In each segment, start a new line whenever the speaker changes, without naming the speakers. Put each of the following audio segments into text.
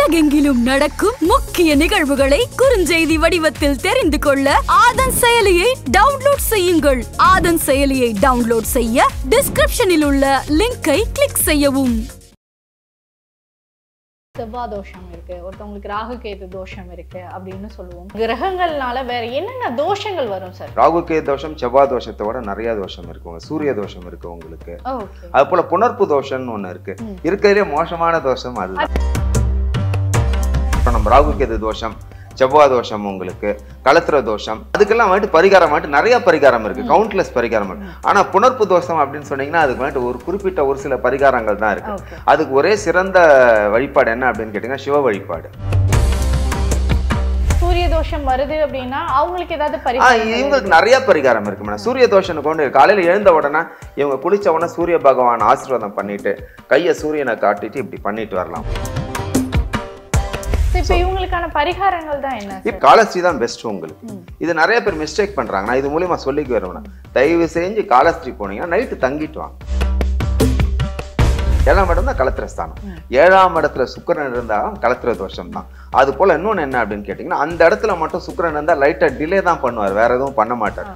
உலகெங்கிலும் நடக்கும் முக்கிய நிகழ்வுகளை குறுஞ்செய்தி வடிவத்தில் தெரிந்து கொள்ள ஆதன் செயலியை டவுன்லோட் செய்யுங்கள் ஆதன் செயலியை டவுன்லோட் செய்ய டிஸ்கிரிப்ஷனில் உள்ள லிங்கை கிளிக் செய்யவும்
செவ்வாய் தோஷம் இருக்கு ஒருத்தவங்களுக்கு ராகு கேது தோஷம் இருக்கு அப்படின்னு சொல்லுவோம் கிரகங்கள்னால வேற என்னென்ன தோஷங்கள் வரும் சார்
ராகுகே தோஷம் செவ்வாய் தோஷத்தோட நிறைய தோஷம் இருக்குங்க சூரிய தோஷம் இருக்கு உங்களுக்கு
ஓகே
அது போல புனர்ப்பு தோஷம்னு ஒண்ணு இருக்கு
ம்.
இருக்கிறதுலே மோசமான தோஷம் அதுதான் இப்ப நம்ம ராகுகேது தோஷம் செவ்வாய் தோஷம் உங்களுக்கு கலத்திர தோஷம் அதுக்கெல்லாம் வந்துட்டு பரிகாரம் வந்துட்டு நிறைய பரிகாரம் இருக்கு கவுண்ட்லெஸ் பரிகாரம் இருக்கு ஆனா புனர்ப்பு தோஷம் அப்படின்னு சொன்னீங்கன்னா அதுக்கு வந்துட்டு ஒரு குறிப்பிட்ட ஒரு சில பரிகாரங்கள் தான் இருக்கு
ஓகே
அதுக்கு ஒரே சிறந்த வழிபாடு என்ன அப்படின்னு கேட்டீங்கன்னா சிவ வழிபாடு
சூரிய தோஷம் வருது அப்படின்னா அவங்களுக்கு ஏதாவது
ஆ,
பரிகாரம்
இவங்களுக்கு நிறைய பரிகாரம் இருக்கு மேடம் சூரிய தோஷம் கொண்டு காலையில எழுந்த உடனே இவங்க குளிச்ச உடனே சூரிய பகவான் ஆசீர்வாதம் பண்ணிட்டு கையை சூரியனை காட்டிட்டு இப்படி பண்ணிட்டு வரலாம்
இப்ப இவங்களுக்கான பரிகாரங்கள் தான் என்ன
இப்ப காலஸ்ரீ தான் பெஸ்ட் உங்களுக்கு
ம்.
இது நிறைய பேர் மிஸ்டேக் பண்றாங்க நான் இது மூலியமா சொல்லிக்கு வருவேன் தயவு செஞ்சு காலஸ்ரீ போனீங்கன்னா நைட்டு தங்கிட்டு வாங்க ஏழாம் இடம் தான் கலத்திர ஸ்தானம் ஏழாம் இடத்துல சுக்கிரன் இருந்தா கலத்திர தோஷம் தான் அது போல இன்னொன்னு என்ன அப்படின்னு கேட்டீங்கன்னா அந்த இடத்துல மட்டும் சுக்கிரன் இருந்தா லைட்டா டிலே தான் பண்ணுவார் வேற எதுவும் பண்ண மாட்டார்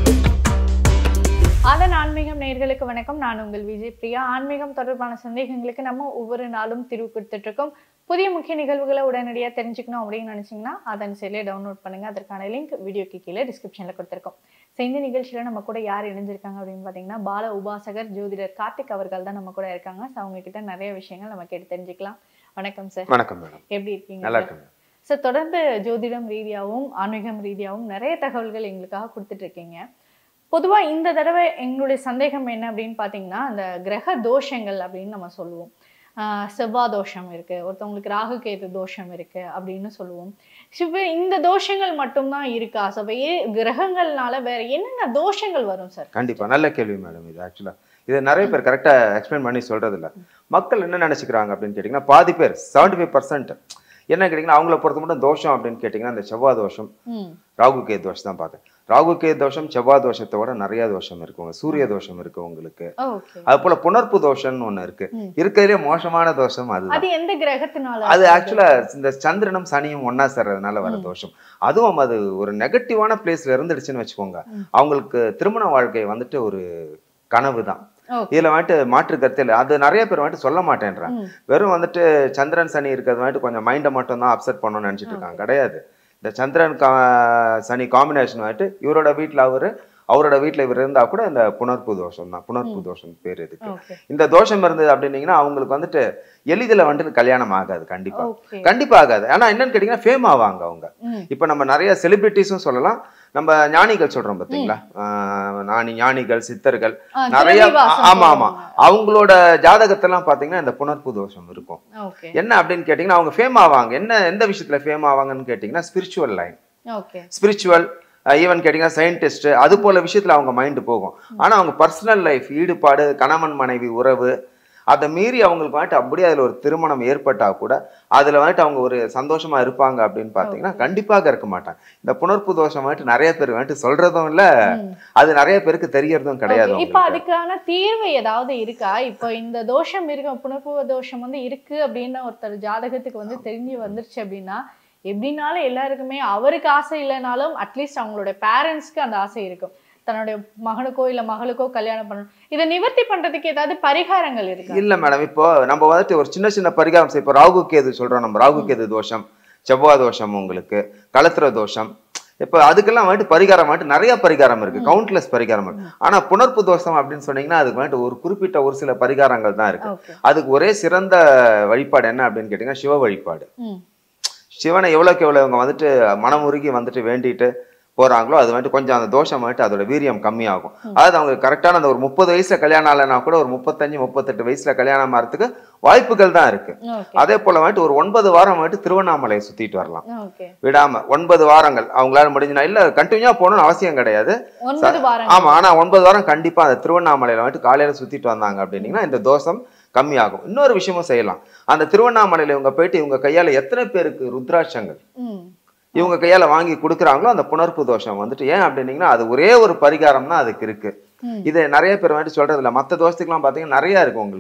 அதன் ஆன்மீகம் நேயர்களுக்கு வணக்கம் நான் உங்கள் விஜய் பிரியா ஆன்மீகம் தொடர்பான சந்தேகங்களுக்கு நம்ம ஒவ்வொரு நாளும் தீர்வு கொடுத்துட்டு இருக்கோம் புதிய முக்கிய நிகழ்வுகளை உடனடியாக தெரிஞ்சுக்கணும் அப்படின்னு நினைச்சீங்கன்னா அதன் செயலியை டவுன்லோட் பண்ணுங்க அதற்கான லிங்க் வீடியோக்கு கீழே டிஸ்கிரிப்ஷனில் கொடுத்துருக்கோம் ஸோ இந்த நிகழ்ச்சியில் நம்ம கூட யார் இணைஞ்சிருக்காங்க அப்படின்னு பார்த்தீங்கன்னா பால உபாசகர் ஜோதிடர் கார்த்திக் அவர்கள் தான் நம்ம கூட இருக்காங்க ஸோ அவங்க கிட்ட நிறைய விஷயங்கள் நம்ம கேட்டு தெரிஞ்சுக்கலாம் வணக்கம் சார்
வணக்கம் மேடம்
எப்படி இருக்கீங்க
நல்லா
sir?
இருக்குங்க
சார் தொடர்ந்து ஜோதிடம் ரீதியாகவும் ஆன்மீகம் ரீதியாகவும் நிறைய தகவல்கள் எங்களுக்காக கொடுத்துட்டு இருக்கீங்க பொதுவா இந்த தடவை எங்களுடைய சந்தேகம் என்ன அப்படின்னு பார்த்தீங்கன்னா அந்த கிரக தோஷங்கள் அப்படின்னு நம்ம சொல்லுவோம் ஆஹ் செவ்வாய் தோஷம் இருக்கு ஒருத்தவங்களுக்கு ராகு கேது தோஷம் இருக்கு அப்படின்னு சொல்லுவோம் சிவ இந்த தோஷங்கள் மட்டும்தான் இருக்கா சபையே கிரகங்கள்னால வேற என்னென்ன தோஷங்கள் வரும் சார்
கண்டிப்பா நல்ல கேள்வி மேடம் இது ஆக்சுவலா இது நிறைய பேர் கரெக்டா எக்ஸ்பிளைன் பண்ணி சொல்றது இல்ல மக்கள் என்ன நினைச்சுக்கிறாங்க அப்படின்னு கேட்டீங்கன்னா பாதி பேர் செவன்டி ஃபைவ் பர்சன்ட் என்ன கேட்டீங்கன்னா அவங்கள பொறுத்த மட்டும் தோஷம் அப்படின்னு கேட்டீங்கன்னா இந்த செவ்வாய் தோஷம்
ம்
ராகு கே தோஷம் தான் பார்த்தேன் ராகு கே தோஷம் செவ்வாய் தோஷத்தோட நிறைய தோஷம் இருக்குங்க சூரிய தோஷம் இருக்கு உங்களுக்கு
ஓகே
அது போல புனர்ப்பு தோஷம்னு ஒண்ணு இருக்கு
ம்.
இருக்கிறதுலே மோசமான தோஷம் அதுதான்
அது எந்த கிரகத்தினால
அது ஆக்சுவலா இந்த சந்திரனும் சனியும் ஒண்ணா சேர்றதுனால வர
ம்.
தோஷம் அதுவும் அது ஒரு நெகட்டிவான பிளேஸ்ல இருந்துடுச்சுன்னு வச்சுக்கோங்க
ம்.
அவங்களுக்கு திருமண வாழ்க்கை வந்துட்டு ஒரு கனவு தான்
ஓகே
இதுல வந்துட்டு மாற்று கருத்து இல்லை அது நிறைய பேர் வந்துட்டு சொல்ல மாட்டேன்றாங்க
ம்
வெறும் வந்துட்டு சந்திரன் சனி இருக்கிறது வந்துட்டு கொஞ்சம் மைண்டை மட்டும் தான் அப்செட் பண்ணணும்னு நினைச்சிட்டு இருக்காங்க கிடையாது இந்த சந்திரன் கா- சனி காம்பினேஷன் வந்துட்டு இவரோட வீட்ல அவரு அவரோட வீட்ல இவர் இருந்தா கூட இந்த புனர்ப்பு தோஷம் தான் புனர்ப்பு தோஷம் பேர் இதுக்கு
ஓகே
இந்த தோஷம் இருந்தது அப்படின்னீங்கன்னா அவங்களுக்கு வந்துட்டு எளிதில் வந்துட்டு கல்யாணம் ஆகாது கண்டிப்பா
ஓகே
கண்டிப்பா ஆகாது ஆனா என்னன்னு கேட்டீங்கன்னா ஃபேம் ஆவாங்க அவங்க
ம்
இப்ப நம்ம நிறைய செலிபிரிட்டிஸும் சொல்லலாம் நம்ம ஞானிகள் சொல்றோம் பாத்தீங்களா ஆஹ் ஞானி ஞானிகள் சித்தர்கள்
ஆ,
நிறைய
துறவிவாசம்
ஆமா ஆமா
சொல்லுவாங்க.
அவங்களோட ஜாதகத்தெல்லாம் பாத்தீங்கன்னா இந்த புனர்ப்பு தோஷம் இருக்கும்
ஓகே
என்ன அப்படின்னு கேட்டீங்கன்னா அவங்க ஃபேம் ஆவாங்க என்ன எந்த விஷயத்துல ஃபேம் ஆவாங்கன்னு கேட்டீங்கன்னா spiritual line
okay
spiritual even கேட்டீங்கன்னா சயின்டிஸ்ட் அது போல விஷயத்துல அவங்க மைண்டு போகும் ஆனா அவங்க பர்சனல் லைஃப் ஈடுபாடு கணவன் மனைவி உறவு அதை மீறி அவங்களுக்கு வந்துட்டு அப்படியே அதுல ஒரு திருமணம் ஏற்பட்டா கூட அதுல வந்துட்டு அவங்க ஒரு சந்தோஷமா இருப்பாங்க அப்படின்னு பாத்தீங்கன்னா கண்டிப்பாக இருக்க மாட்டாங்க இந்த புனர்ப்பு தோஷம் வந்துட்டு நிறைய பேர் வந்துட்டு சொல்றதும் இல்ல
ம்.
அது நிறைய பேருக்கு தெரியறதும் கிடையாது
Okay, இப்ப
அவங்களுக்கு.
அதுக்கான தீர்வு ஏதாவது இருக்கா இப்போ இந்த தோஷம் இருக்கு புனர்பூவ தோஷம் வந்து இருக்கு அப்படின்னு ஒருத்தர் ஜாதகத்துக்கு வந்து தெரிஞ்சு வந்துருச்சு அப்படின்னா எப்படினாலும் எல்லாருக்குமே அவருக்கு ஆசை இல்லைனாலும் அட்லீஸ்ட் அவங்களோட பேரண்ட்ஸ்க்கு அந்த ஆசை இருக்கும் தன்னுடைய மகனுக்கோ இல்ல மகளுக்கோ கல்யாணம் பண்ணணும் இதை நிவர்த்தி பண்றதுக்கு ஏதாவது பரிகாரங்கள் இருக்கு
இல்ல மேடம் இப்போ நம்ம வந்துட்டு ஒரு சின்ன சின்ன பரிகாரம் செய்ய இப்போ ராகு கேது சொல்றோம் நம்ம ராகு கேது தோஷம் செவ்வாய் தோஷம் உங்களுக்கு கலத்திர தோஷம் இப்போ அதுக்கெல்லாம் வந்துட்டு பரிகாரம் வந்துட்டு நிறைய பரிகாரம் இருக்கு கவுண்ட்லெஸ் பரிகாரம் இருக்கு ஆனா புனர்ப்பு தோஷம் அப்படின்னு சொன்னீங்கன்னா அதுக்கு வந்துட்டு ஒரு குறிப்பிட்ட ஒரு சில பரிகாரங்கள் தான் இருக்கு
ஓகே
அதுக்கு ஒரே சிறந்த வழிபாடு என்ன அப்படின்னு கேட்டீங்கன்னா சிவ வழிபாடு
ம்
சிவனை எவ்வளோக்கு எவ்வளோ இவங்க வந்துட்டு மனமுருகி வந்துட்டு வேண்டிட்டு போறாங்களோ அது வந்துட்டு கொஞ்சம் அந்த தோஷம் வந்துட்டு அதோட வீரியம் கம்மியாகும் அதாவது அவங்க கரெக்டான அந்த ஒரு முப்பது வயசுல கல்யாணம் ஆகலைன்னா கூட ஒரு முப்பத்தஞ்சு முப்பத்தெட்டு வயசுல கல்யாணம் ஆகிறதுக்கு வாய்ப்புகள் தான் இருக்கு
ஓகே
அதே போல வந்துட்டு ஒரு ஒன்பது வாரம் வந்துட்டு திருவண்ணாமலையை சுத்திட்டு வரலாம்
ஓகே
விடாம ஒன்பது வாரங்கள் அவங்களால முடிஞ்சுனா இல்ல கண்டினியூவா போகணும்னு அவசியம் கிடையாது
ஒன்பது வாரம்
ஆமா ஆனா ஒன்பது வாரம் கண்டிப்பா அந்த திருவண்ணாமலையில வந்துட்டு காலையில சுத்திட்டு வந்தாங்க அப்படின்னீங்கன்னா இந்த தோஷம் கம்மியாகும் இன்னொரு விஷயமும் செய்யலாம் அந்த திருவண்ணாமலையில இவங்க போயிட்டு இவங்க கையால எத்தனை பேருக்கு ருத்ராட்சங்கள்
ம்
இவங்க கையால வாங்கி கொடுக்குறாங்களோ அந்த புணர்ப்பு தோஷம் வந்துட்டு ஏன் அப்படின்னீங்கன்னா அது ஒரே ஒரு பரிகாரம் தான் அதுக்கு இருக்கு
ம்.
இது நிறைய பேர் வந்துட்டு சொல்றது இல்ல மத்த தோஷத்துக்குலாம் பாத்தீங்கன்னா நிறைய இருக்கு உங்களுக்கு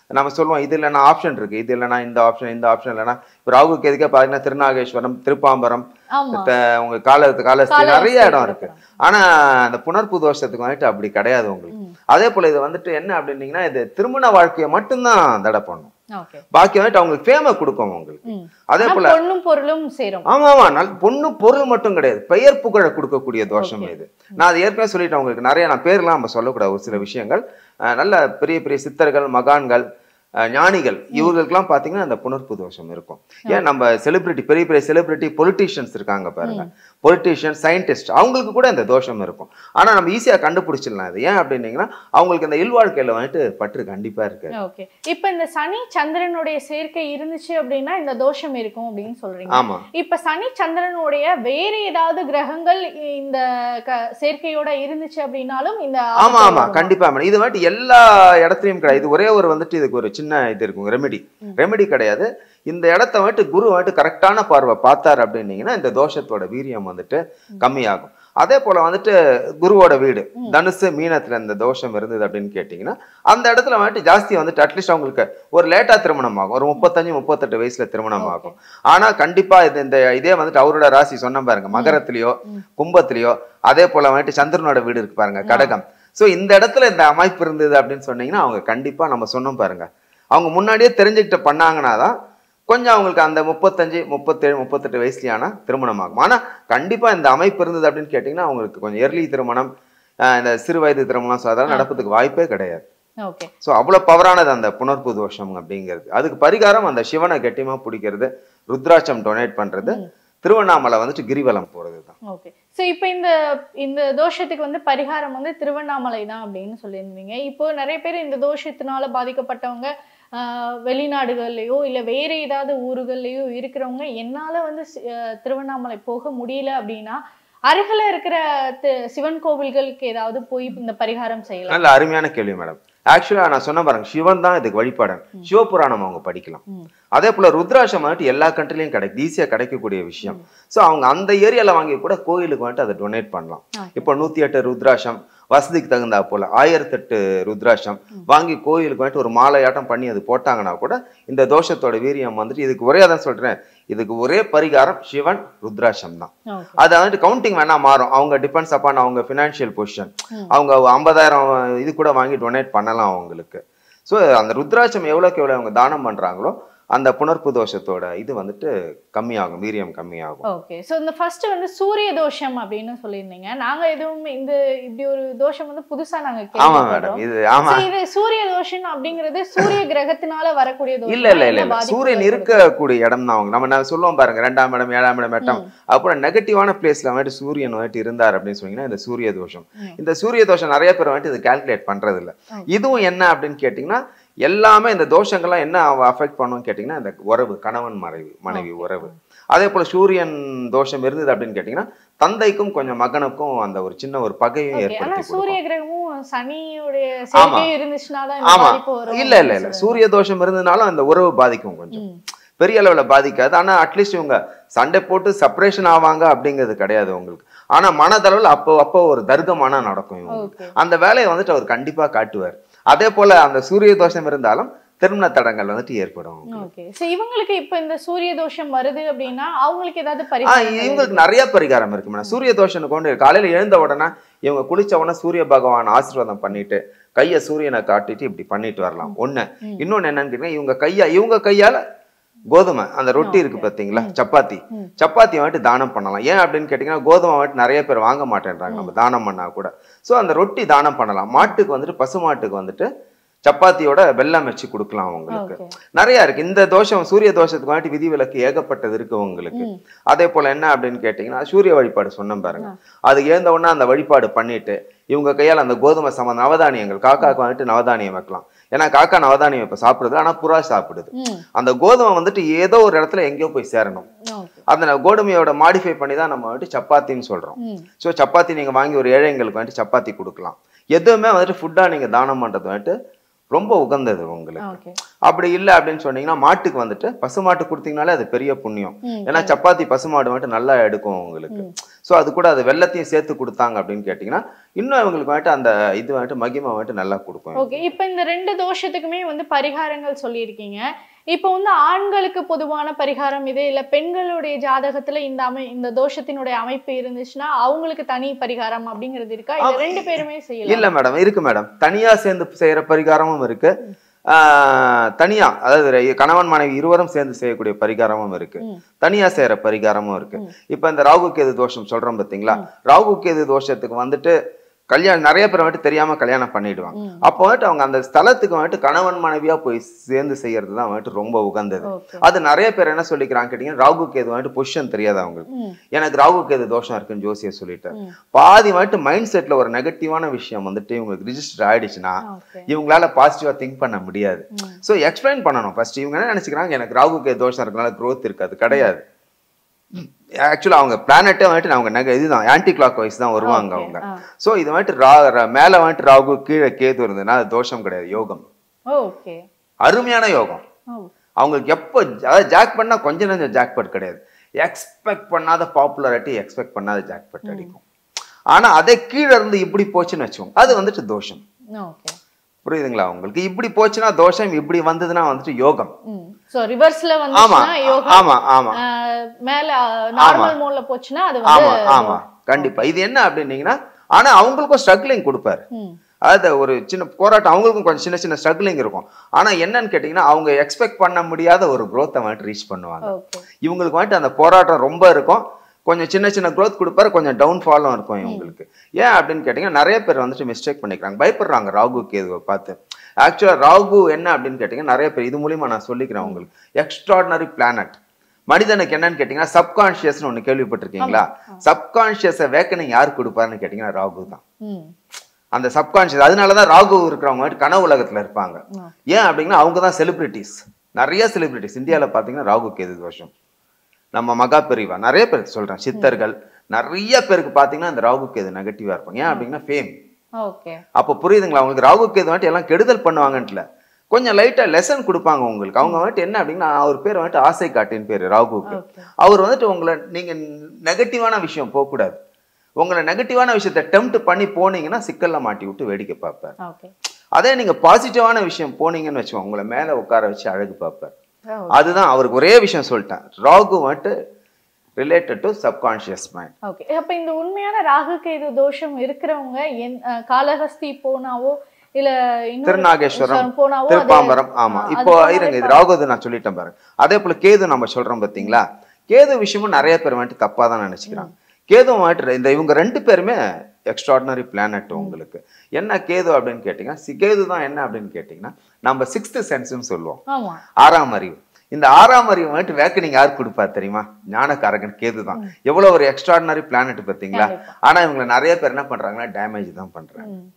நம்ம சொல்லுவோம் இது இல்லைனா ஆப்ஷன் இருக்கு இது இல்லைனா இந்த ஆப்ஷன் இந்த ஆப்ஷன் இல்லைனா இப்போ ராகு கேதுக்கே பார்த்தீங்கன்னா திருநாகேஸ்வரம் திருப்பாம்பரம்
ஆமா
த- உங்க கால காலஸ்தி
காலஹஸ்தி
நிறைய இடம் இருக்கு
இருக்கு.
ஆனா அந்த புனர்ப்பு தோஷத்துக்கு வந்துட்டு அப்படி கிடையாது உங்களுக்கு அதே போல இது வந்துட்டு என்ன அப்படின்னீங்கன்னா இது திருமண வாழ்க்கையை மட்டும்தான் தடை பண்ணும்
ஓகே
பாக்கி வந்துட்டு அவங்களுக்கு ஃபேமை கொடுக்கும் உங்களுக்கு
ம்.
அதே
ஆனா
போல
பொண்ணும் பொருளும் சேரும்
ஆமா ஆமா நல் பொண்ணு பொருள் மட்டும் கிடையாது பெயர் புகழ கொடுக்கக்கூடிய தோஷம்
Okay.
இது நான் அது ஏற்கனவே சொல்லிட்டேன் உங்களுக்கு நிறைய நான் பேர்லாம் நம்ம சொல்லக்கூடாது ஒரு சில விஷயங்கள் அஹ் நல்ல பெரிய பெரிய சித்தர்கள் மகான்கள் அஹ் ஞானிகள் இவர்களுக்கெல்லாம் பாத்தீங்கன்னா அந்த புணர்ப்பு தோஷம் இருக்கும் ஏன் நம்ம செலிபிரிட்டி பெரிய பெரிய செலிபிரிட்டி பொலிட்டீஷியன்ஸ் இருக்காங்க பாருங்க பொலிட்டீஷியன் சயின்டிஸ்ட் அவங்களுக்கு கூட இந்த தோஷம் இருக்கும் ஆனா நம்ம ஈஸியா கண்டுபிடிச்சிடலாம் இது ஏன் அப்படின்னீங்கன்னா அவங்களுக்கு இந்த இல்வாழ்க்கையில வந்துட்டு பற்று கண்டிப்பா இருக்கு
ஓகே இப்போ இந்த சனி சந்திரனுடைய சேர்க்கை இருந்துச்சு அப்படின்னா இந்த தோஷம் இருக்கும் அப்படின்னு சொல்றீங்க
ஆமா
இப்ப சனி சந்திரனுடைய வேற ஏதாவது கிரகங்கள் இந்த க- சேர்க்கையோட இருந்துச்சு அப்படின்னாலும் இந்த
ஆமா
ஆபத்து
ஆமா
வருமா?
கண்டிப்பா மேடம் இது வந்துட்டு எல்லா இடத்துலயும் கிடையாது இது ஒரே ஒரு வந்துட்டு இதுக்கு ஒரு சின்ன இது இருக்கும் ரெமெடி ரெமெடி கிடையாது இந்த இடத்த வந்துட்டு குரு வந்துட்டு கரெக்டான பார்வை பார்த்தாரு அப்படின்னீங்கன்னா இந்த தோஷத்தோட வீரியம் வந்துட்டு கம்மியாகும் அதே போல வந்துட்டு குருவோட வீடு தனுசு மீனத்துல இந்த தோஷம் இருந்தது அப்படின்னு கேட்டிங்கன்னா அந்த இடத்துல வந்துட்டு ஜாஸ்தி வந்துட்டு அட்லீஸ்ட் அவங்களுக்கு ஒரு லேட்டா திருமணம் ஆகும் ஒரு முப்பத்தஞ்சு முப்பத்தெட்டு வயசுல திருமணம் ஆகும் ஆனா கண்டிப்பா இது இந்த இதே வந்துட்டு அவரோட ராசி சொன்ன பாருங்க மகரத்திலயோ கும்பத்திலயோ அதே போல வந்துட்டு சந்திரனோட வீடு இருக்கு பாருங்க கடகம் சோ இந்த இடத்துல இந்த அமைப்பு இருந்தது அப்படின்னு சொன்னீங்கன்னா அவங்க கண்டிப்பா நம்ம சொன்னோம் பாருங்க அவங்க முன்னாடியே தெரிஞ்சுக்கிட்டு பண்ணாங்கன்னா தான் கொஞ்சம் அவங்களுக்கு அந்த முப்பத்தஞ்சு முப்பத்தேழு முப்பத்தெட்டு வயசுலயான திருமணம் ஆகும் ஆனா கண்டிப்பா இந்த அமைப்பு இருந்தது அப்படின்னு கேட்டிங்கன்னா அவங்களுக்கு கொஞ்சம் எர்லி திருமணம் ஆஹ் இந்த சிறு வயது திருமணம் so அதெல்லாம் நடப்பதுக்கு வாய்ப்பே கிடையாது
ஓகே
ஸோ அவ்வளோ பவரானது அந்த புணர்ப்பு தோஷம் அப்படிங்கிறது அதுக்கு பரிகாரம் அந்த சிவனை கெட்டியமா பிடிக்கிறது ருத்ராட்சம் டொனேட் பண்றது திருவண்ணாமலை வந்துட்டு கிரிவலம் போறது தான்
ஓகே ஸோ இப்போ இந்த இந்த தோஷத்துக்கு வந்து பரிகாரம் வந்து திருவண்ணாமலை தான் அப்படின்னு சொல்லியிருந்தீங்க இப்போ நிறைய பேர் இந்த தோஷத்தினால பாதிக்கப்பட்டவங்க ஆஹ், வெளிநாடுகள்லயோ இல்ல வேற ஏதாவது ஊர்கள்லயோ இருக்கிறவங்க என்னால வந்து சி- ஆஹ், திருவண்ணாமலை போக முடியல அப்படின்னா அருகில இருக்கிற தி- சிவன் கோவில்களுக்கு ஏதாவது போய் இந்த பரிகாரம் செய்யலாம்
நல்ல அருமையான கேள்வி மேடம் ஆக்சுவலா நான் சொன்ன பாருங்க சிவன் தான் இதுக்கு வழிபாடன் சிவபுராணம் அவங்க படிக்கலாம்
ம்.
அதே போல ருத்ராட்சம் வந்துட்டு எல்லா கண்ட்ரிலையும் கிடைக்கும் ஈஸியா கிடைக்கக்கூடிய விஷயம் சோ அவங்க அந்த ஏரியால வாங்கி கூட கோயிலுக்கு வந்துட்டு அதை டொனேட் பண்ணலாம்
Okay.
இப்போ நூத்தி எட்டு ருத்ராட்சம் வசதிக்கு தகுந்தா போல ஆயிரத்தெட்டு ருத்ராட்சம் வாங்கி கோயிலுக்கு வந்துட்டு ஒரு மாலையாட்டம் பண்ணி அது போட்டாங்கன்னா கூட இந்த தோஷத்தோட வீரியம் வந்துட்டு இதுக்கு ஒரே அதான் சொல்றேன் இதுக்கு ஒரே பரிகாரம் சிவன் ருத்ராட்சம் தான்
ஓகே
அது வந்துட்டு கவுண்டிங் வேணா மாறும் அவங்க டிபெண்ட்ஸ் அப்பான் அவங்க ஃபினான்ஷியல் பொசிஷன் அவங்க ஐம்பதாயிரம் இது கூட வாங்கி டொனேட் பண்ணலாம் அவங்களுக்கு ஸோ அந்த ருத்ராட்சம் எவ்வளோக்கு எவ்வளோ அவங்க தானம் பண்றாங்களோ அந்த புணர்ப்பு தோஷத்தோட இது வந்துட்டு கம்மியாகும் வீரியம் கம்மியாகும்
ஓகே ஸோ இந்த ஃபர்ஸ்ட் வந்து சூரிய தோஷம் அப்படின்னு சொல்லியிருந்தீங்க நாங்க எதுவும் இந்த இப்படி ஒரு தோஷம் வந்து புதுசா நாங்க
ஆமா
கேள்விப்படுறோம்
மேடம் இது ஆமா
So, இது சூரிய தோஷம் அப்படிங்கிறது சூரிய கிரகத்தினால வரக்கூடிய தோஷம்
இல்ல இல்ல இல்ல இல்ல சூரியன் இருக்கக்கூடிய இடம் தான் அவங்க நம்ம நான் சொல்லுவோம் பாருங்க ரெண்டாம் இடம் ஏழாம் இடம் எட்டாம் அப்புறம் நெகட்டிவான பிளேஸ்ல வந்துட்டு சூரியன் வந்துட்டு இருந்தார் அப்படின்னு சொன்னீங்கன்னா இந்த சூரிய தோஷம்
ம்.
இந்த சூரிய தோஷம் நிறைய பேர் வந்துட்டு இது கால்குலேட் பண்றது இல்ல இதுவும் என்ன அப்படின்னு கேட்டிங்கன்னா எல்லாமே இந்த தோஷங்கள்லாம் என்ன அஃபெக்ட் பண்ணும் கேட்டிங்கன்னா இந்த உறவு கணவன் மனைவி மனைவி உறவு அதே போல சூரியன் தோஷம் இருந்தது அப்படின்னு கேட்டிங்கன்னா தந்தைக்கும் கொஞ்சம் மகனுக்கும் அந்த ஒரு சின்ன ஒரு பகையும்
ஆனா
ஏற்படுத்தி கொடுக்கும்.
சூரிய கிரகமும் சனியுடைய சேர்க்கை இருந்துச்சுனால இந்த
ஆமா
பாதிப்பு வரும்
இல்ல இல்ல இல்ல சூரிய தோஷம் இருந்ததுனாலும் அந்த உறவு பாதிக்கும் கொஞ்சம்
ம்.
பெரிய அளவுல பாதிக்காது ஆனா அட்லீஸ்ட் இவங்க சண்டை போட்டு செப்பரேஷன் ஆவாங்க அப்படிங்கிறது கிடையாது உங்களுக்கு ஆனா மனதளவில் அப்போ அப்போ ஒரு தர்க்கமான நடக்கும் இவங்களுக்கு
ஓகே
அந்த வேலையை வந்துட்டு அவர் கண்டிப்பா காட்டுவார் அதே போல அந்த சூரிய தோஷம் இருந்தாலும் திருமண தடங்கள் வந்துட்டு ஏற்படும்
ஓகே சோ இவங்களுக்கு இப்ப இந்த சூரிய தோஷம் வருது அப்படின்னா அவங்களுக்கு ஏதாவது
ஆ
பரிகாரம்
இவங்களுக்கு நிறைய பரிகாரம் இருக்கு மேடம் சூரிய தோஷனுக்கு கொண்டு காலையில எழுந்த உடனே இவங்க குளிச்ச உடனே சூரிய பகவான் ஆசீர்வாதம் பண்ணிட்டு கைய சூரியனை காட்டிட்டு இப்படி பண்ணிட்டு வரலாம் ஒண்ணு
ம்.
இன்னொன்னு என்னன்னு கேட்டீங்கன்னா இவங்க கையா இவங்க கையால கோதுமை அந்த ரொட்டி இருக்கு பாத்தீங்களா சப்பாத்தி
ம்.
சப்பாத்தி வந்துட்டு தானம் பண்ணலாம் ஏன் அப்படின்னு கேட்டீங்கன்னா கோதுமை வந்துட்டு நிறைய பேர் வாங்க மாட்டேன்றாங்க நம்ம தானம் பண்ணா கூட சோ அந்த ரொட்டி தானம் பண்ணலாம் மாட்டுக்கு வந்துட்டு பசு மாட்டுக்கு வந்துட்டு சப்பாத்தியோட வெல்லம் வச்சு கொடுக்கலாம் அவங்களுக்கு
ஓகே
நிறைய இருக்கு இந்த தோஷம் சூரிய தோஷத்துக்கு வந்துட்டு விதிவிலக்கு ஏகப்பட்டது இருக்கு உங்களுக்கு
ம்.
அதே போல என்ன அப்படின்னு கேட்டீங்கன்னா சூரிய வழிபாடு சொன்னேன் பாருங்க அது எழுந்த உடனே அந்த வழிபாடு பண்ணிட்டு இவங்க கையால் அந்த கோதுமை சம நவதானியங்கள் காக்காக்கு வந்துட்டு நவதானியம் வைக்கலாம் ஏன்னா காக்கா நவதானியம் இப்ப சாப்பிடுது ஆனா புறா சாப்பிடுது
ம்
அந்த கோதுமை வந்துட்டு ஏதோ ஒரு இடத்துல எங்கேயோ போய் சேரணும்
ஓகே
அந்த கோதுமையோட மாடிஃபை பண்ணி தான் நம்ம வந்துட்டு சப்பாத்தின்னு சொல்றோம்
ம்
ஸோ சப்பாத்தி நீங்க வாங்கி ஒரு ஏழைங்களுக்கு வந்துட்டு சப்பாத்தி கொடுக்கலாம் எதுவுமே வந்துட்டு ஃபுட்டா நீங்க தானம் பண்றது வந்துட்டு ரொம்ப உகந்தது உங்களுக்கு
ஓகே
அப்படி இல்லை அப்படின்னு சொன்னீங்கன்னா மாட்டுக்கு வந்துட்டு பசுமாட்டு கொடுத்தீங்கனாலே அது பெரிய புண்ணியம்
ம்,
ஏன்னா சப்பாத்தி பசுமாடு வந்துட்டு நல்லா எடுக்கும் உங்களுக்கு ஸோ அது கூட அது வெள்ளத்தையும் சேர்த்து கொடுத்தாங்க அப்படின்னு கேட்டிங்கன்னா இன்னும் இவங்களுக்கு வந்துட்டு அந்த இது வந்துட்டு மகிமை வந்துட்டு நல்லா கொடுக்கும்
ஓகே இப்போ இந்த ரெண்டு தோஷத்துக்குமே வந்து பரிகாரங்கள் சொல்லியிருக்கீங்க இப்போ வந்து ஆண்களுக்கு பொதுவான பரிகாரம் இது இல்ல பெண்களுடைய ஜாதகத்துல இந்த அமை இந்த தோஷத்தினுடைய அமைப்பு இருந்துச்சுன்னா அவங்களுக்கு தனி பரிகாரம் அப்படிங்கிறது இருக்கா இல்ல ரெண்டு பேருமே செய்யலாம்
இல்ல மேடம் இருக்கு மேடம் தனியா சேர்ந்து செய்யற பரிகாரமும் இருக்கு ஆஹ் தனியா அதாவது ரெ- கணவன் மனைவி இருவரும் சேர்ந்து செய்யக்கூடிய பரிகாரமும் இருக்கு
ம்.
தனியா செய்யற பரிகாரமும் இருக்கு இப்ப இந்த ராகு கேது தோஷம் சொல்றோம் பாத்தீங்களா ராகு கேது தோஷத்துக்கு வந்துட்டு கல்யாணம் நிறைய பேர் வந்துட்டு தெரியாம கல்யாணம் பண்ணிடுவாங்க
ம்.
அப்போ வந்துட்டு அவங்க அந்த ஸ்தலத்துக்கு வந்துட்டு கணவன் மனைவியா போய் சேர்ந்து செய்யறது தான் வந்துட்டு ரொம்ப உகந்தது
ஓகே
அது நிறைய பேர் என்ன சொல்லிக்கிறாங்க கேட்டீங்கன்னா ராகு கேது வந்துட்டு பொசிஷன் தெரியாது அவங்களுக்கு
ம்
எனக்கு ராகு கேது தோஷம் இருக்குன்னு ஜோசியர் சொல்லிட்டாரு
ம்.
பாதி வந்துட்டு மைண்ட் செட்ல ஒரு நெகட்டிவான விஷயம் வந்துட்டு இவங்களுக்கு ரிஜிஸ்டர் ஆயிடுச்சுன்னா
ஓகே
இவங்களால பாசிட்டிவா திங்க் பண்ண முடியாது
ம்.
ஸோ எக்ஸ்பிளைன் பண்ணணும் ஃபர்ஸ்ட் இவங்க என்ன நினைச்சுக்கிறாங்க எனக்கு ராகு கேது தோஷம் இருக்கனால growth இருக்காது கிடையாது ஆக்சுவலா அவங்க பிளானட்டே வந்துட்டு அவங்க நெக இதுதான் ஆன்டி கிளாக் வைஸ் தான் வருவாங்க
Okay,
அவங்க
ஆ.
ஸோ இது வந்துட்டு ரா ர- மேல வந்துட்டு ராகு கீழே கேது இருந்ததுன்னா அது தோஷம் கிடையாது யோகம்
ஓகே
அருமையான யோகம்
ஓ
அவங்களுக்கு எப்போ அதாவது ஜாக் பண்ணா கொஞ்சம் நஞ்சம் ஜாக்பட் கிடையாது எக்ஸ்பெக்ட் பண்ணாத பாப்புலாரிட்டி எக்ஸ்பெக்ட் பண்ணாத ஜாக்பட் அடிக்கும் ஆனா அதே கீழே இருந்து இப்படி போச்சுன்னு வச்சுக்கோங்க அது வந்துட்டு தோஷம்
ஓகே
புரியுதுங்களா உங்களுக்கு இப்படி போச்சுன்னா தோஷம் இப்படி வந்ததுன்னா வந்துட்டு யோகம்
ம் சோ ரிவர்ஸ்ல
ஆமா
வந்துச்சுன்னா யோகா
ஆமா ஆமா
ஆஹ் மேல நார்மல் மோட்ல போச்சுன்னா அது
ஆமா
வந்து
ஆமா கண்டிப்பா இது என்ன அப்படின்னீங்கன்னா ஆனா அவங்களுக்கும் ஸ்ட்ரகிளிங் கொடுப்பாரு
ம்
அதாவது ஒரு சின்ன போராட்டம் அவங்களுக்கும் கொஞ்சம் சின்ன சின்ன ஸ்ட்ரகிளிங் இருக்கும் ஆனா என்னன்னு கேட்டீங்கன்னா அவங்க எக்ஸ்பெக்ட் பண்ண முடியாத ஒரு growth-அ வந்துட்டு ரீச் பண்ணுவாங்க
ஓகே
இவங்களுக்கு வந்துட்டு அந்த போராட்டம் ரொம்ப இருக்கும் கொஞ்சம் சின்ன சின்ன growth கொடுப்பாரு கொஞ்சம் டவுன்ஃபாலும் இருக்கும் இவங்களுக்கு ஏன் அப்படின்னு கேட்டிங்கன்னா நிறைய பேர் வந்துட்டு மிஸ்டேக் பண்ணிக்கிறாங்க பயப்படுறாங்க ராகு கேதுவை பார்த்து ஆக்சுவலாக ராகு என்ன அப்படின்னு கேட்டிங்கன்னா நிறைய பேர் இது மூலியமா நான் சொல்லிக்கிறேன் உங்களுக்கு எக்ஸ்ட்ராடினரி பிளானட் மனிதனுக்கு என்னன்னு கேட்டிங்கன்னா சப்கான்ஷியஸ்னு ஒன்று கேள்விப்பட்டிருக்கீங்களா சப்கான்ஷியஸை வேக்கனிங் யார் கொடுப்பாருன்னு கேட்டிங்கன்னா ராகு தான்
ம்
அந்த சப்கான்ஷியஸ் அதனால தான் ராகு இருக்கிறவங்க வந்துட்டு கனவு உலகத்துல இருப்பாங்க
ஆ.
ஏன் அப்படின்னா அவங்க தான் செலிபிரிட்டிஸ் நிறைய செலிபிரிட்டிஸ் இந்தியாவில் பார்த்தீங்கன்னா ராகு கேது தோஷம் நம்ம மகா பெரிவா நிறைய பேர் சொல்றேன் சித்தர்கள் நிறைய பேருக்கு பார்த்தீங்கன்னா இந்த ராகு கேது நெகட்டிவா இருப்பாங்க ஏன் அப்படின்னா ஃபேம்
ஓகே
அப்போ புரியுதுங்களா உங்களுக்கு ராகு கேது வந்துட்டு எல்லாம் கெடுதல் பண்ணுவாங்கன்ட்டுல கொஞ்சம் லைட்டா லெசன் கொடுப்பாங்க உங்களுக்கு அவங்க வந்துட்டு என்ன அப்படின்னா அவர் பேர் வந்துட்டு ஆசை காட்டின்னு பேர் ராகுக்கு
ஓகே
அவர் வந்துட்டு உங்களை நீங்க நெகட்டிவான விஷயம் போகக்கூடாது உங்களை நெகட்டிவான விஷயத்தை டெம்ட் பண்ணி போனீங்கன்னா சிக்கல்ல மாட்டி விட்டு வேடிக்கை பார்ப்பார்
ஓகே
அதே நீங்க பாசிட்டிவான விஷயம் போனீங்கன்னு வச்சுக்கோங்க உங்களை மேல உட்கார வச்சு அழகு பார்ப்பார்
ஓ
அதுதான் அவருக்கு ஒரே விஷயம் சொல்லிட்டேன் ராகு வந்துட்டு related to subconscious mind
okay அப்ப இந்த உண்மையான ராகு கேது தோஷம் இருக்கிறவங்க என் அஹ், காளஹஸ்தி போனாவோ இல்ல இன்னொரு
திருநாகேஸ்வரம்
போனாவோ அது-
திருப்பாம்பரம் ஆமா
ஆ,
இப்போ
அது
இருங்க இது ராகுது நான் சொல்லிட்டேன் பாருங்க அதே போல கேது நம்ம சொல்றோம் பாத்தீங்களா கேது விஷயமும் நிறைய பேர் வந்துட்டு தப்பா தான் நினைச்சுக்கிறாங்க கேது வந்துட்டு இந்த இவங்க ரெண்டு பேருமே எக்ஸ்ட்ராடினரி பிளானட் உங்களுக்கு என்ன கேது அப்படின்னு கேட்டீங்கன்னா சி- கேது தான் என்ன அப்படின்னு கேட்டீங்கன்னா நம்ம சிக்ஸ்த் சென்ஸ்னு சொல்லுவோம்
ஆமா
ஆறாம் அறிவு இந்த ஆறாம் அறிவு வந்துட்டு வேக்கனிங் யார் கொடுப்பா தெரியுமா ஞானக்காரகன் கேது தான் எவ்வளவு ஒரு எக்ஸ்ட்ராடினரி பிளானட் பாத்தீங்களா
கண்டிப்பா.
ஆனா இவங்களை நிறைய பேர் என்ன பண்றாங்கன்னா டேமேஜ் தான் பண்றாங்க
ம்.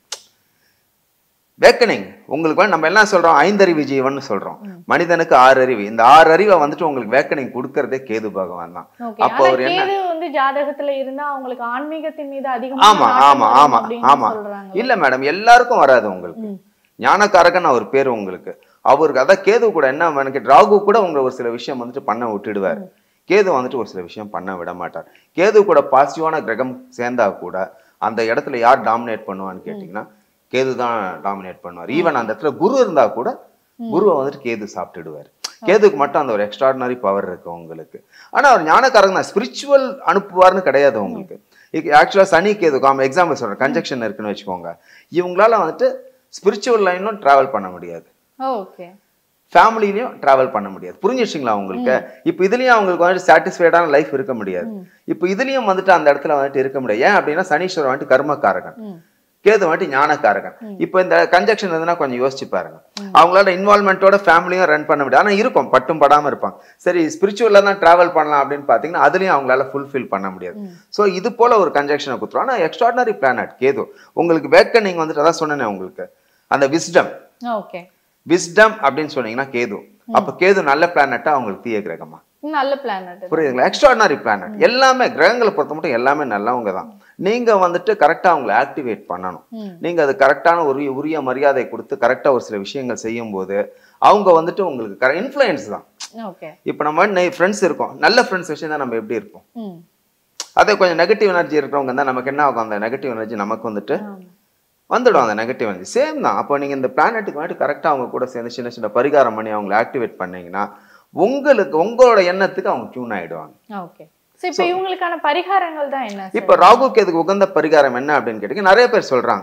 வேக்கனிங் உங்களுக்கு வந்து நம்ம எல்லாம் சொல்றோம் ஐந்தறிவு ஜீவன் சொல்றோம் மனிதனுக்கு ஆறு அறிவு இந்த ஆறு அறிவை வந்துட்டு உங்களுக்கு வேக்கனிங் கொடுக்கறதே கேது பகவான் தான்
ஓகே
அப்போ
ஆனா
அவர் என்ன
கேது வந்து ஜாதகத்துல இருந்தா அவங்களுக்கு ஆன்மீகத்தின் மீது
ஆமா
அதிகமாக
ஆமா ஆமா ஆமா
சொல்றாங்க
இல்ல மேடம் எல்லாருக்கும் வராது உங்களுக்கு
ம்.
ஞானக்காரகன் அவர் பேர் உங்களுக்கு அவருக்கு அதான் கேது கூட என்ன எனக்கு ராகு கூட உங்களை ஒரு சில விஷயம் வந்துட்டு பண்ண விட்டுடுவார் கேது வந்துட்டு ஒரு சில விஷயம் பண்ண விட மாட்டார் கேது கூட பாசிட்டிவான கிரகம் சேர்ந்தா கூட அந்த இடத்துல யார் டாமினேட் பண்ணுவான்னு கேட்டிங்கன்னா கேது தான் டாமினேட் பண்ணுவார் ஈவன் அந்த இடத்துல குரு இருந்தா கூட குருவை வந்துட்டு கேது சாப்பிட்டுடுவார் கேதுக்கு மட்டும் அந்த ஒரு எக்ஸ்ட்ராடினரி பவர் இருக்கு உங்களுக்கு ஆனா அவர் ஞானக்காரங்க தான் ஸ்பிரிச்சுவல் அனுப்புவார்னு கிடையாது உங்களுக்கு ஆக்சுவலா சனி கேது காம எக்ஸாம்பிள் சொல்றேன் கன்ஜெக்ஷன் இருக்குன்னு வச்சுக்கோங்க இவங்களால வந்துட்டு ஸ்பிரிச்சுவல் லைனும் டிராவல் பண்ண முடியாது
ஓகே
ஃபேமிலிலையும் டிராவல் பண்ண முடியாது புரிஞ்சிடுச்சிங்களா உங்களுக்கு இப்போ இதுலயும் அவங்களுக்கு வந்துட்டு சாட்டிஸ்ஃபைடான லைஃப் இருக்க முடியாது இப்போ இதுலயும் வந்துட்டு அந்த இடத்துல வந்துட்டு இருக்க முடியாது ஏன் அப்படின்னா சனீஸ்வரன் வந்துட்டு கர்மக்காரகன்
ம்.
கேது வந்துட்டு ஞானக்காரகன் இப்போ இந்த கன்ஜெக்ஷன் இருந்ததுன்னா கொஞ்சம் யோசிச்சு பாருங்க அவங்களால இன்வால்மெண்ட்டோட ஃபேமிலியும் ரன் பண்ண முடியாது ஆனா இருக்கும் பட்டும் படாம இருப்பாங்க சரி ஸ்பிரிச்சுவலா தான் டிராவல் பண்ணலாம் அப்படின்னு பாத்தீங்கன்னா அதுலயும் அவங்களால ஃபுல்ஃபில் பண்ண முடியாது சோ இது போல ஒரு கன்ஜெக்ஷனை கொடுத்துரும் ஆனா எக்ஸ்ட்ராடினரி பிளானட் கேது உங்களுக்கு வேக்கனிங் வந்துட்டு அதான் சொன்னேனே உங்களுக்கு அந்த விஸ்டம்
ஓகே
விஸ்டம் அப்படின்னு சொன்னீங்கன்னா கேது அப்ப கேது நல்ல பிளானட்டா அவங்களுக்கு தீய கிரகமா
நல்ல பிளானட்
புரியுதுங்களா எக்ஸ்ட்ராடினரி பிளானட் எல்லாமே கிரகங்களை பொறுத்த மட்டும் எல்லாமே நல்லவங்க தான் நீங்க வந்துட்டு கரெக்டா அவங்களை ஆக்டிவேட் பண்ணணும்
ம்.
நீங்க அது கரெக்டான ஒரு உரிய மரியாதை கொடுத்து கரெக்டா ஒரு சில விஷயங்கள் செய்யும் போது அவங்க வந்துட்டு உங்களுக்கு இன்ஃப்ளூயன்ஸ் தான்
ஓகே
இப்போ நம்ம ஃப்ரெண்ட்ஸ் இருக்கோம் நல்ல ஃப்ரெண்ட்ஸ் விஷயம் தான் நம்ம எப்படி இருப்போம்
ம்
அதே கொஞ்சம் நெகட்டிவ் எனர்ஜி இருக்கிறவங்க தான் நமக்கு என்ன ஆகும் அந்த நெகட்டிவ் எனர்ஜி நமக்கு வந்துட்டு
ஆமா.
வந்துடும் அந்த நெகட்டிவ் எனர்ஜி சேம் தான் அப்போ நீங்கள் இந்த பிளானட்டுக்கு வந்துட்டு கரெக்டாக அவங்க கூட சேர்ந்து சின்ன சின்ன பரிகாரம் பண்ணி அவங்களை ஆக்டிவேட் பண்ணீங்கன்னா உங்களுக்கு உங்களோட எண்ணத்துக்கு அவங்க டியூன் ஆயிடுவாங்க
ஓகே சோ இப்போ இவங்களுக்கான பரிகாரங்கள் தான் என்ன
இப்போ ராகுக்கு எதுக்கு உகந்த பரிகாரம் என்ன அப்படின்னு கேட்டீங்க நிறைய பேர் சொல்றாங்க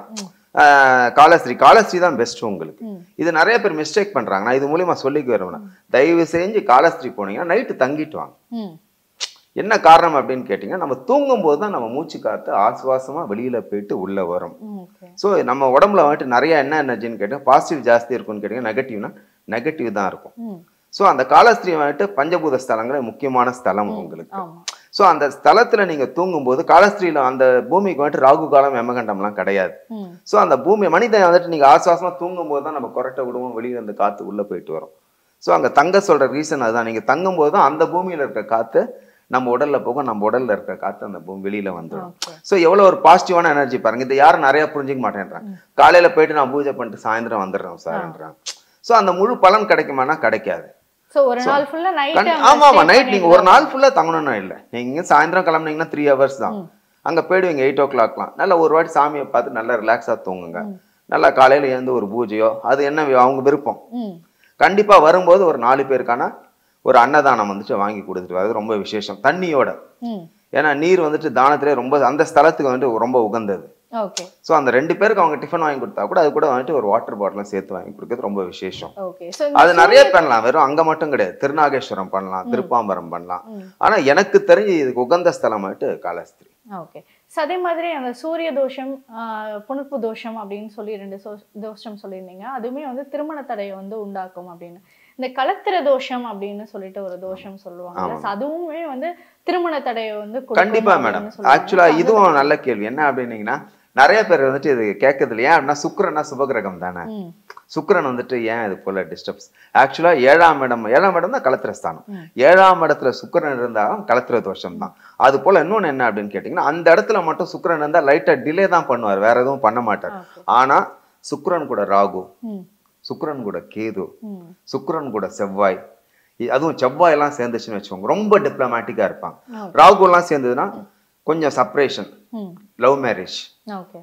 ஆஹ் காலஸ்ரீ காலஸ்ரீ தான் பெஸ்ட் உங்களுக்கு
ம்.
இது நிறைய பேர் மிஸ்டேக் பண்றாங்க நான் இது மூலியமா சொல்லிக்க வருவேன் தயவு செஞ்சு காலஸ்ரீ போனீங்கன்னா நைட்டு தங்கிட்டு வாங்க
ம்
என்ன காரணம் அப்படின்னு கேட்டீங்கன்னா நம்ம தூங்கும் போது தான் நம்ம மூச்சு காத்து ஆசுவாசமா வெளியில போயிட்டு உள்ள வரும்
ஓகே
ஸோ நம்ம உடம்புல வந்துட்டு நிறைய என்ன எனர்ஜின்னு கேட்டீங்கன்னா பாசிட்டிவ் ஜாஸ்தி இருக்கும்னு கேட்டீங்கன்னா நெகட்டிவ்னா நெகட்டிவ் தான் இருக்கும்
ம்
ஸோ அந்த காலஸ்திரி வந்துட்டு பஞ்சபூத ஸ்தலங்கள் முக்கியமான ஸ்தலம் உங்களுக்கு
ஆமா
ஸோ அந்த ஸ்தலத்துல நீங்க தூங்கும்போது காலஸ்திரியில அந்த பூமிக்கு வந்துட்டு ராகு காலம் எமகண்டம்லாம் கிடையாது
ம்
ஸோ அந்த பூமி மனிதன் வந்துட்டு நீங்க ஆசுவாசமா தூங்கும் போது தான் நம்ம கொரட்டை விடுவோம் வெளியில இருந்து காத்து உள்ள போயிட்டு வரும் ஸோ அங்க தங்க சொல்ற ரீசன் அதுதான் நீங்க தங்கும் போது தான் அந்த பூமியில இருக்க காத்து நம்ம உடல்ல போகும் நம்ம உடல்ல இருக்க காத்து அந்த பூமி வெளியில வந்துடும்
ஓகே
ஸோ எவ்வளோ ஒரு பாசிட்டிவான எனர்ஜி பாருங்க இது யாரும் நிறைய புரிஞ்சுக்க மாட்டேன்றாங்க காலையில போயிட்டு நான் பூஜை பண்ணிட்டு சாயந்தரம் வந்துடுறேன் சார்ன்றாங்க ஸோ அந்த முழு பலன் கிடைக்குமானா கிடைக்காது
சோ ஒரு நாள் ஃபுல்லா நைட்
கண்- ஆமா ஆமா நைட் நீங்க ஒரு நாள் ஃபுல்லா தங்கணும்னா இல்ல நீங்க சாயந்தரம் கிளம்புனீங்கன்னா த்ரீ ஹவர்ஸ் தான் அங்க போயிடுவீங்க எயிட் ஓ கிளாக்லாம் நல்லா ஒரு வாட்டி சாமியை பார்த்து நல்லா ரிலாக்ஸா தூங்குங்க நல்லா காலையில எழுந்து ஒரு பூஜையோ அது என்ன வி- அவங்க விருப்பம்
ம்
கண்டிப்பா வரும்போது ஒரு நாலு பேருக்கான ஒரு அன்னதானம் வந்துட்டு வாங்கி கொடுத்துட்டு வர்றது ரொம்ப விசேஷம் தண்ணியோட
ம்
ஏன்னா நீர் வந்துட்டு தானத்திலே ரொம்ப அந்த ஸ்தலத்துக்கு வந்துட்டு ரொம்ப உகந்தது
ஓகே
ஸோ அந்த ரெண்டு பேருக்கு அவங்க டிஃபன் வாங்கி கொடுத்தா கூட அது கூட வந்துட்டு ஒரு வாட்டர் பாட்டிலும் சேர்த்து வாங்கி கொடுக்கறது ரொம்ப விசேஷம்
ஓகே சோ
அது நிறைய பண்ணலாம் வெறும் அங்க மட்டும் கிடையாது திருநாகேஸ்வரம் பண்ணலாம் திருப்பாம்பரம் பண்ணலாம்
ம்.
ஆனா எனக்கு தெரிஞ்சு இதுக்கு உகந்த ஸ்தலம் வந்துட்டு காலஸ்திரி
ஓகே ஸோ அதே மாதிரி அந்த சூரிய தோஷம் ஆஹ், புணர்ப்பு தோஷம் அப்படின்னு சொல்லி ரெண்டு சோ- தோஷம் சொல்லியிருந்தீங்க அதுவுமே வந்து திருமண தடையை வந்து உண்டாக்கும் அப்படின்னு இந்த கலத்திர தோஷம் அப்படின்னு சொல்லிட்டு ஒரு தோஷம் சொல்லுவாங்க So அதுவுமே வந்து திருமண தடையை வந்து கொடுக்கும்
கண்டிப்பா
அப்படின்னு
மேடம்
சொல்லுவாங்க.
ஆக்சுவலா
So அது-
இதுவும் நல்ல கேள்வி என்ன அப்படின்னீங்கன்னா நிறைய பேர் வந்துட்டு இது கேட்கறது ஏன் அப்படின்னா சுக்கிரன்னா சுபகிரகம் தானே
ம்,
சுக்கிரன் வந்துட்டு ஏன் இது போல டிஸ்டர்ப்ஸ் ஆக்சுவலா ஏழாம் இடம் ஏழாம் இடம் தான் கலத்திர ஸ்தானம்
ம்.
ஏழாம் இடத்துல சுக்கிரன் இருந்தாலும் கலத்திர தோஷம் தான் அது போல இன்னொன்னு என்ன அப்படின்னு கேட்டீங்கன்னா அந்த இடத்துல மட்டும் சுக்கிரன் இருந்தா லைட்டா டிலே தான் பண்ணுவார் வேற எதுவும் பண்ண மாட்டார்
Okay.
ஆனா சுக்கிரன் கூட ராகு
ம்,
சுக்கிரன் கூட கேது
ம்,
சுக்கிரன் கூட செவ்வாய் இ- அதுவும் செவ்வாய் எல்லாம் சேர்ந்துச்சுன்னு வச்சுக்கோங்க ரொம்ப டிப்ளமேட்டிக்கா இருப்பாங்க
Okay.
ராகு எல்லாம் சேர்ந்ததுன்னா கொஞ்சம் செப்பரேஷன்
ம்,
லவ் மேரேஜ்
ஓகே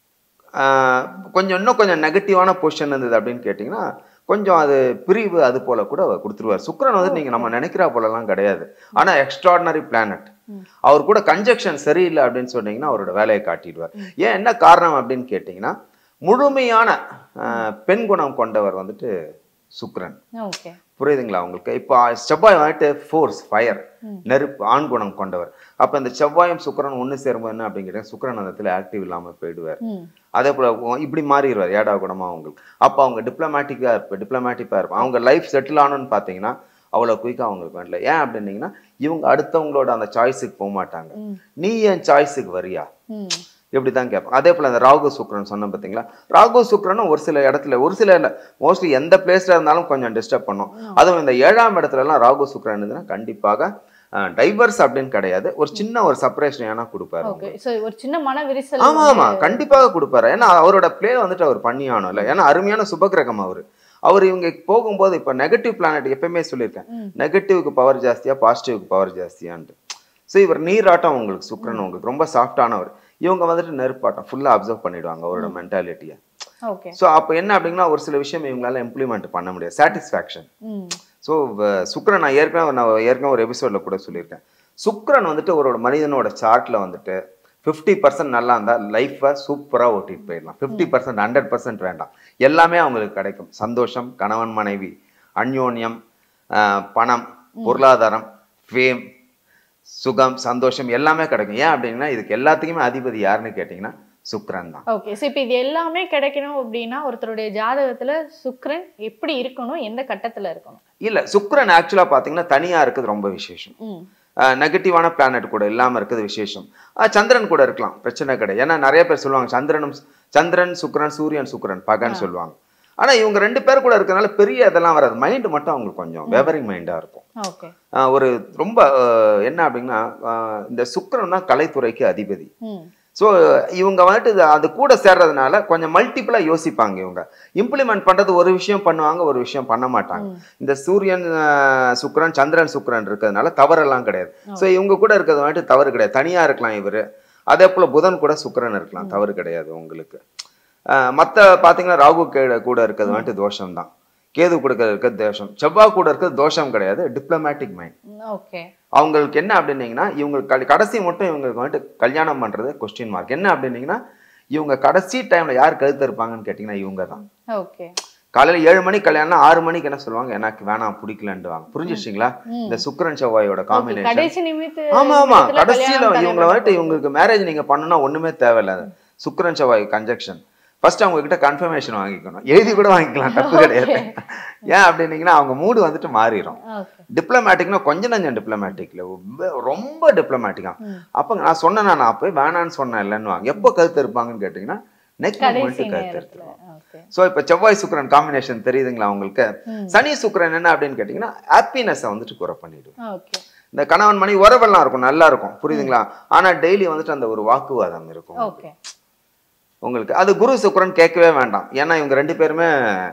கொஞ்சம் இன்னும் கொஞ்சம் நெகட்டிவான பொசிஷன் இருந்தது அப்படின்னு கேட்டிங்கன்னா கொஞ்சம் அது பிரிவு அது போல கூட அவர் கொடுத்துருவார் சுக்கிரன் வந்து நீங்க நம்ம நினைக்கிறா போலலாம் கிடையாது ஆனா எக்ஸ்ட்ராடினரி பிளானட்
ம்.
அவர் கூட கன்ஜெக்ஷன் சரியில்லை அப்படின்னு சொன்னீங்கன்னா அவரோட வேலையை காட்டிடுவார் ஏன் என்ன காரணம் அப்படின்னு கேட்டிங்கன்னா முழுமையான ஆஹ், பெண் குணம் கொண்டவர் வந்துட்டு சுக்கிரன்
ஓகே
புரியுதுங்களா உங்களுக்கு இப்போ செவ்வாய் வந்துட்டு ஃபோர்ஸ் ஃபயர்
ம்.
நெருப்பு ஆண் குணம் கொண்டவர் அப்ப இந்த செவ்வாயும் சுக்கிரன் ஒண்ணு சேரும்போது என்ன அப்படின்னு கேட்டீங்கன்னா சுக்கிரன் அந்த இடத்துல ஆக்டிவ் இல்லாம போயிடுவார்
ம்,
அதே போல உ- இப்படி மாறிடுவார் ஏடா குணமா அவங்களுக்கு அப்ப அவங்க டிப்ளமேட்டிக்கா இருப்ப டிப்ளமேட்டிக்கா இருப்பாங்க அவங்க லைஃப் செட்டில் ஆகணும்னு பாத்தீங்கன்னா அவ்வளவு குயிக்கா அவங்களுக்கு வேண்டல ஏன் அப்படின்னீங்கன்னா இவங்க அடுத்தவங்களோட அந்த சாய்ஸுக்கு போக மாட்டாங்க
ம்,
நீ என் சாய்ஸுக்கு வரியா
ம்,
இப்படிதான் கேட்பாங்க அதே போல அந்த ராகு சுக்ரன் சொன்னேன் பார்த்தீங்களா ராகு சுக்ரனும் ஒரு சில இடத்துல ஒரு சில இல்ல மோஸ்ட்லி எந்த பிளேஸ்ல இருந்தாலும் கொஞ்சம் டிஸ்டர்ப் பண்ணும் அதுவும் இந்த ஏழாம் இடத்துல எல்லாம் ராகு சுக்ரன் இருந்ததுன்னா கண்டிப்பாக டைவர்ஸ் அப்படின்னு கிடையாது ஒரு சின்ன ஒரு செப்பரேஷன் ஏன்னா கொடுப்பாரு
ஓகே சோ ஒரு சின்ன மன விரிசல்
ஆமா ஆமா கண்டிப்பாக கொடுப்பாரு ஏன்னா அவரோட பிளே வந்துட்டு அவர் பண்ணி ஆகணும் இல்ல ஏன்னா அருமையான சுபகிரகம் அவரு அவர் இவங்க போகும்போது இப்ப நெகட்டிவ் பிளானட் எப்பயுமே சொல்லியிருக்கேன்
ம்.
நெகட்டிவ்க்கு பவர் ஜாஸ்தியா பாசிட்டிவ்க்கு பவர் ஜாஸ்தியான்ட்டு ஸோ இவர் நீராட்டம் உங்களுக்கு சுக்ரன் உங்களுக்கு ரொம்ப சாஃப்டானவர் இவங்க வந்துட்டு நெருப்பாட்டம் ஃபுல்லா அப்சர்வ் பண்ணிடுவாங்க அவரோட மென்டாலிட்டியை
ஓகே
ஸோ அப்போ என்ன அப்படிங்கன்னா ஒரு சில விஷயம் இவங்களால இம்ப்ளிமெண்ட் பண்ண முடியாது சாட்டிஸ்ஃபேக்ஷன்
ம்
ஸோ சுக்ரன் நான் ஏற்கனவே நான் ஏற்கனவே ஒரு எபிசோட்ல கூட சொல்லியிருக்கேன் சுக்ரன் வந்துட்டு ஒரு மனிதனோட சார்ட்ல வந்துட்டு ஃபிஃப்டி பர்சன்ட் நல்லா இருந்தால் லைஃப்பை சூப்பராக ஓட்டிட்டு போயிடலாம் ஃபிஃப்டி பர்சன்ட் ஹண்ட்ரட் பர்சன்ட் வேண்டாம் எல்லாமே அவங்களுக்கு கிடைக்கும் சந்தோஷம் கணவன் மனைவி அந்யோன்யம் ஆஹ், பணம் பொருளாதாரம் ஃபேம் சுகம் சந்தோஷம் எல்லாமே கிடைக்கும் ஏன் அப்படின்னா இதுக்கு எல்லாத்துக்குமே அதிபதி யாருன்னு கேட்டிங்கன்னா சுக்ரன் தான்
ஓகே ஸோ இப்போ இது எல்லாமே கிடைக்கணும் அப்படின்னா ஒருத்தருடைய ஜாதகத்துல சுக்கிரன் எப்படி இருக்கணும் எந்த கட்டத்துல இருக்கணும்
இல்ல சுக்ரன் ஆக்சுவலா பாத்தீங்கன்னா தனியா இருக்குது ரொம்ப விசேஷம்
ம்
நெகட்டிவான பிளானட் கூட இல்லாம இருக்குது விசேஷம் ஆஹ் சந்திரன் கூட இருக்கலாம் பிரச்சனை கிடையாது ஏன்னா நிறைய பேர் சொல்லுவாங்க சந்திரனும் சந்திரன் சுக்கிரன் சூரியன் சுக்கிரன் பகன்னு சொல்லுவாங்க ஆனா இவங்க ரெண்டு பேர் கூட இருக்கறனால பெரிய இதெல்லாம் வராது மைண்ட் மட்டும் அவங்களுக்கு கொஞ்சம் வெவரிங் மைண்டா இருக்கும்
ஓகே
ஆஹ் ஒரு ரொம்ப ஆஹ் என்ன அப்படின்னா ஆஹ் இந்த சுக்கிரன் தான் கலைத்துறைக்கு அதிபதி
ம்
ஸோ இவங்க வந்துட்டு இது- அது கூட சேர்றதுனால கொஞ்சம் மல்டிபிளா யோசிப்பாங்க இவங்க இம்ப்ளிமெண்ட் பண்றது ஒரு விஷயம் பண்ணுவாங்க ஒரு விஷயம் பண்ண மாட்டாங்க இந்த சூரியன் ஆஹ், சுக்கிரன் சந்திரன் சுக்கிரன் இருக்கிறதுனால தவறெல்லாம் கிடையாது ஸோ இவங்க கூட இருக்கிறது வந்துட்டு தவறு கிடையாது தனியா இருக்கலாம் இவரு அதே போல புதன் கூட சுக்கிரன் இருக்கலாம் தவறு கிடையாது உங்களுக்கு ஆஹ், மத்த பாத்தீங்கன்னா ராகு கேடு கூட இருக்கிறது வந்துட்டு தோஷம் தான் கேது கூட இருக்கிறது தோஷம் செவ்வாய் கூட இருக்கிறது தோஷம் கிடையாது டிப்ளமேட்டிக் மைண்ட்
ஓகே
அவங்களுக்கு என்ன அப்படின்னீங்கன்னா இவங்களுக்கு கட- கடைசி மட்டும் இவங்களுக்கு வந்துட்டு கல்யாணம் பண்றது கொஸ்டின் மார்க் என்ன அப்படின்னீங்கன்னா இவங்க கடைசி டைம்ல யார் கழுத்து இருப்பாங்கன்னு கேட்டிங்கன்னா இவங்க தான்
ஓகே
காலையில ஏழு மணிக்கு கல்யாணம் ஆறு மணிக்கு என்ன சொல்லுவாங்க எனக்கு வேணாம் பிடிக்கலன்னுவாங்க புரிஞ்சிச்சிங்களா இந்த சுக்கிரன் செவ்வாயோட காம்பினேஷன்
கடைசி நிமித்து
ஆமா ஆமா
நிமித்துல
கடைசியில
கல்யாணம்
இவங்களை
தலைவர்
வந்துட்டு இவங்களுக்கு மேரேஜ் நீங்க பண்ணணும்னா ஒண்ணுமே தேவையில்ல சுக்கிரன் செவ்வாய் கன்ஜெக்ஷன் ஃபர்ஸ்ட் அவங்க கிட்ட கன்ஃபர்மேஷன் வாங்கிக்கணும் எழுதி கூட வாங்கிக்கலாம் தப்பு கிடையாது ஏன் அப்படின்னீங்கன்னா அவங்க மூடு வந்துட்டு மாறிடும்
ஓகே
டிப்ளமேட்டிக்னா கொஞ்சம் நஞ்சம் டிப்ளமேட்டிக்ல ரொம்ப டிப்ளமேட்டிக்கா அப்ப நான் சொன்னேன் நான் அப்போ வேணான்னு சொன்னேன் இல்லைன்னு வாங்க எப்போ கழுத்து இருப்பாங்கன்னு கேட்டீங்கன்னா நெக்
கடைசி
மூமெண்ட் கழுத்து
நேரத்துல
இருப்பாங்க
ஓகே
ஸோ இப்போ செவ்வாய் சுக்கிரன் காம்பினேஷன் தெரியுதுங்களா உங்களுக்கு சனி சுக்கிரன் என்ன அப்படின்னு கேட்டிங்கன்னா ஹாப்பினஸை வந்துட்டு குறை பண்ணிடும்
ஓகே
இந்த கணவன் மணி உறவெல்லாம் இருக்கும் நல்லா இருக்கும் புரியுதுங்களா ஆனா டெய்லி வந்துட்டு அந்த ஒரு வாக்குவாதம் இருக்கும்
ஓகே
உங்களுக்கு அது குரு சுக்கிரன் கேட்கவே வேண்டாம் ஏன்னா இவங்க ரெண்டு பேருமே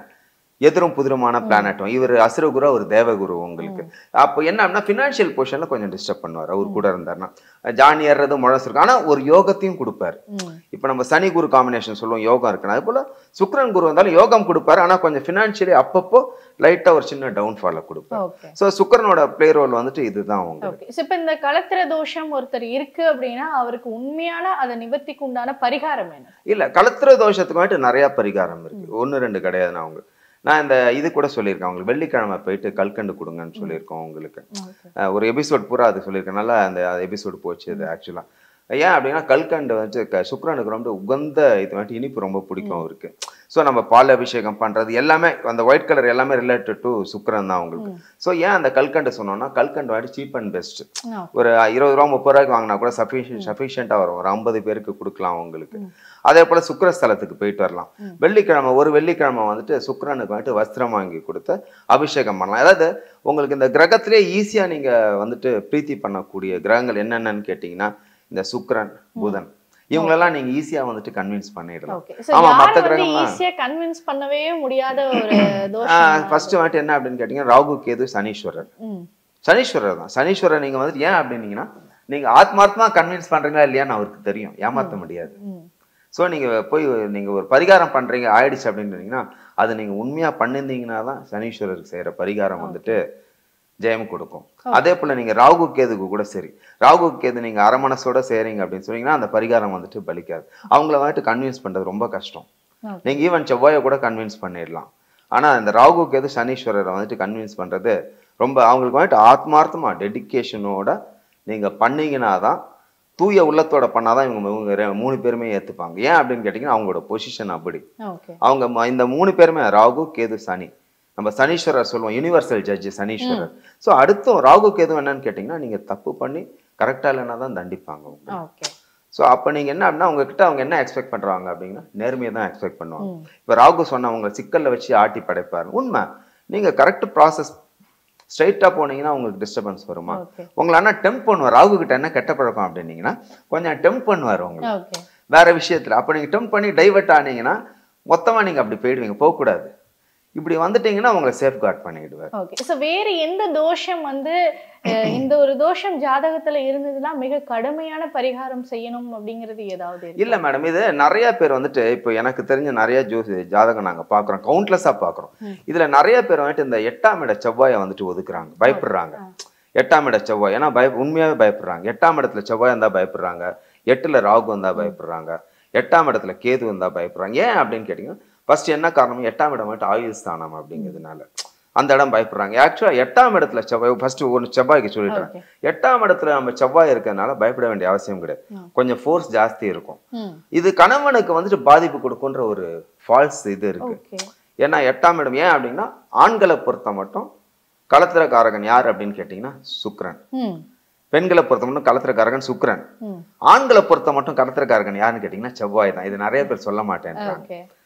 எதிரும் புதிருமான பிளானட்டும் இவர் அசுரகுரு அவர் தேவகுரு உங்களுக்கு அப்போ என்ன அப்படின்னா ஃபினான்ஷியல் பொசிஷன்ல கொஞ்சம் டிஸ்டர்ப் பண்ணுவார் அவர் கூட இருந்தாருன்னா ஜானி ஏறது முழசு இருக்கும் ஆனா ஒரு யோகத்தையும் கொடுப்பாரு
ம்
இப்போ நம்ம சனி குரு காம்பினேஷன் சொல்லுவோம் யோகம் இருக்குன்னு அது போல சுக்கிரன் குரு வந்தாலும் யோகம் கொடுப்பாரு ஆனா கொஞ்சம் ஃபினான்ஷியலி அப்பப்போ லைட்டா ஒரு சின்ன டவுன்ஃபாலை கொடுப்பாரு
ஓகே
ஸோ சுக்கிரனோட பிளே ரோல் வந்துட்டு இதுதான் உங்களுக்கு
ஓகே இப்ப இந்த கலத்திர தோஷம் ஒருத்தர் இருக்கு அப்படின்னா அவருக்கு உண்மையான அதை நிவர்த்திக்கு உண்டான பரிகாரம் என்ன
இல்ல கலத்திர தோஷத்துக்கு வந்துட்டு நிறைய பரிகாரம் இருக்கு ஒன்று ரெண்டு கிடையாது நான் உங்களுக்கு நான் இந்த இது கூட சொல்லியிருக்கேன் உங்களுக்கு வெள்ளிக்கிழமை போயிட்டு கல்கண்டு கொடுங்கன்னு சொல்லியிருக்கோம் உங்களுக்கு
ஓகே
அஹ் ஒரு எபிசோட் பூரா அது சொல்லியிருக்கேன் நல்லா அந்த எபிசோட் போச்சு அது ஆக்சுவலாக ஏன் அப்படின்னா கல்கண்டு வந்துட்டு க- சுக்கிரனுக்கு ரொம்ப உகந்த இது வந்துட்டு இனிப்பு ரொம்ப பிடிக்கும் அவருக்கு ஸோ நம்ம பால் அபிஷேகம் பண்றது எல்லாமே அந்த ஒயிட் கலர் எல்லாமே ரிலேட்டட் டு சுக்கிரன் தான் உங்களுக்கு ஸோ ஏன் அந்த கல்கண்டு சொன்னோம்னா கல்கண்டு வந்துட்டு சீப் அண்ட் பெஸ்ட் ஒரு இருபது ரூபா முப்பது ரூபாய்க்கு வாங்கினா கூட சஃபிஷியன்ட் சஃபிஷியண்ட்டாக வரும் ஒரு ஐம்பது பேருக்கு கொடுக்கலாம் உங்களுக்கு அதே போல சுக்கிரஸ்தலத்துக்கு போயிட்டு வரலாம் வெள்ளிக்கிழமை ஒரு வெள்ளிக்கிழமை வந்துட்டு சுக்கிரனுக்கு வந்துட்டு வஸ்திரம் வாங்கி கொடுத்து அபிஷேகம் பண்ணலாம் அதாவது உங்களுக்கு இந்த கிரகத்திலே ஈஸியா நீங்க வந்துட்டு பிரீத்தி பண்ணக்கூடிய கிரகங்கள் என்னென்னன்னு கேட்டிங்கன்னா இந்த சுக்கிரன் புதன் இவங்களெல்லாம் நீங்க ஈஸியா வந்துட்டு கன்வின்ஸ் பண்ணிடலாம்
ஓகே சோ
ஆமா,
யார்
மத்த
வந்து
கிரகம்லாம்
ஈஸியா கன்வின்ஸ் பண்ணவே முடியாத ஒரு தோஷம்
ஃபர்ஸ்ட் வந்துட்டு என்ன அப்படின்னு கேட்டிங்கன்னா ராகு கேது சனீஸ்வரர்
ம்
சனீஸ்வரர் தான் சனீஸ்வரர் நீங்க வந்துட்டு ஏன் அப்படின்னீங்கன்னா நீங்க ஆத்மார்த்தமா கன்வின்ஸ் பண்றீங்களா இல்லையான்னு அவருக்கு தெரியும் ஏமாத்த முடியாது
ம்
ஸோ நீங்க போய் நீங்க ஒரு பரிகாரம் பண்றீங்க ஆயிடுச்சு அப்படின்றீங்கன்னா அது நீங்க உண்மையா பண்ணிருந்தீங்கன்னா தான் சனீஸ்வரருக்கு செய்யற பரிகாரம் வந்துட்டு ஜெயம் கொடுக்கும் அதே போல நீங்க ராகு கேதுக்கு கூட சரி ராகு கேது நீங்க அரமனசோட செய்றீங்க அப்படின்னு சொன்னீங்கன்னா அந்த பரிகாரம் வந்துட்டு பலிக்காது அவங்கள வந்துட்டு கன்வின்ஸ் பண்றது ரொம்ப கஷ்டம்
Okay.
நீங்க ஈவன் செவ்வாயை கூட கன்வின்ஸ் பண்ணிடலாம் ஆனா இந்த ராகு கேது சனீஸ்வரரை வந்துட்டு கன்வின்ஸ் பண்றது ரொம்ப அவங்களுக்கு வந்துட்டு ஆத்மார்த்தமா டெடிகேஷனோட நீங்க பண்ணீங்கன்னா தான் தூய உள்ளத்தோட பண்ணாதான் இவங்க இவங்க ரெ- மூணு பேருமே ஏத்துப்பாங்க ஏன் அப்படின்னு கேட்டிங்கன்னா அவங்களோட பொசிஷன் அப்படி
ஓகே
அவங்க ம- இந்த மூணு பேருமே ராகு கேது சனி நம்ம சனீஸ்வரர் சொல்லுவோம் யுனிவர்சல் ஜட்ஜ் சனீஸ்வரர் ஸோ அடுத்தும் ராகு கேது என்னன்னு கேட்டிங்கன்னா நீங்க தப்பு பண்ணி கரெக்டா இல்லைன்னா தான் தண்டிப்பாங்க அவங்க
ஓகே
ஸோ அப்போ நீங்க என்ன அப்படின்னா உங்ககிட்ட அவங்க என்ன எக்ஸ்பெக்ட் பண்றாங்க அப்படின்னா நேர்மையை தான் எக்ஸ்பெக்ட் பண்ணுவாங்க இப்போ ராகு சொன்ன அவங்க சிக்கல்ல வச்சு ஆட்டி படைப்பாரு உண்மை நீங்க கரெக்ட் ப்ராசஸ் ஸ்ட்ரைட்டா போனீங்கன்னா உங்களுக்கு டிஸ்டர்பன்ஸ் வருமா
ஓகே
உங்களை அண்ணா டெம்ப் பண்ணுவார் ராகு கிட்ட என்ன கெட்ட பழக்கம் அப்படின்னீங்கன்னா கொஞ்சம் டெம்ப் பண்ணுவார் உங்களை
ஓகே
வேற விஷயத்துல அப்போ நீங்க டெம்ப் பண்ணி டைவர்ட் ஆனீங்கன்னா மொத்தமா நீங்க அப்படி போயிடுவீங்க போகக்கூடாது இப்படி வந்துட்டீங்கன்னா உங்களை சேஃப் கார்ட் பண்ணிடுவார்
ஓகே சோ வேற எந்த தோஷம் வந்து அஹ், இந்த ஒரு தோஷம் ஜாதகத்துல இருந்ததுன்னா மிக கடுமையான பரிகாரம் செய்யணும் அப்படிங்கிறது ஏதாவது இருக்கு
இல்ல மேடம் இது நிறைய பேர் வந்துட்டு இப்போ எனக்கு தெரிஞ்ச நிறைய ஜோசி ஜாதகம் நாங்க பாக்குறோம் கவுண்ட்லெஸ்ஸா பாக்குறோம் இதுல நிறைய பேர் வந்துட்டு இந்த எட்டாம் இட செவ்வாயை வந்துட்டு ஒதுக்குறாங்க பயப்படுறாங்க எட்டாம் இட செவ்வாய் ஏன்னா பய உண்மையாவே பயப்படுறாங்க எட்டாம் இடத்துல செவ்வாய் இருந்தா பயப்படுறாங்க எட்டுல ராகு வந்தா பயப்படுறாங்க எட்டாம் இடத்துல கேது வந்தா பயப்படுறாங்க ஏன் அப்படின்னு கேட்டீங்கன்னா ஃபர்ஸ்ட் என்ன காரணம் எட்டாம் இடம் வந்துட்டு ஆயுள் ஸ்தானம் அப்படிங்கிறதுனால அந்த இடம் பயப்படுறாங்க ஆக்சுவலா எட்டாம் இடத்துல செவ்வாய் ஃபர்ஸ்ட் ஒன்று செவ்வாய்க்கு சொல்லிட்டேன்
ஓகே
எட்டாம் இடத்துல நம்ம செவ்வாய் இருக்கிறதுனால பயப்பட வேண்டிய அவசியம் கிடையாது கொஞ்சம் ஃபோர்ஸ் ஜாஸ்தி இருக்கும்
ம்
இது கணவனுக்கு வந்துட்டு பாதிப்பு கொடுக்குன்ற ஒரு ஃபால்ஸ் இது இருக்கு
ஓகே
ஏன்னா எட்டாம் இடம் ஏன் அப்படின்னா ஆண்களை பொறுத்த மட்டும் களத்திரக்காரகன் யார் அப்படின்னு கேட்டிங்கன்னா சுக்கிரன்
ம்
பெண்களை பொறுத்த மட்டும் களத்திரக்காரகன் சுக்கிரன்
ம்
ஆண்களை பொறுத்த மட்டும் களத்திரக்காரகன் யாருன்னு கேட்டிங்கன்னா செவ்வாய் தான் இது நிறைய பேர் சொல்ல மாட்டேன்றாங்க
ஓகே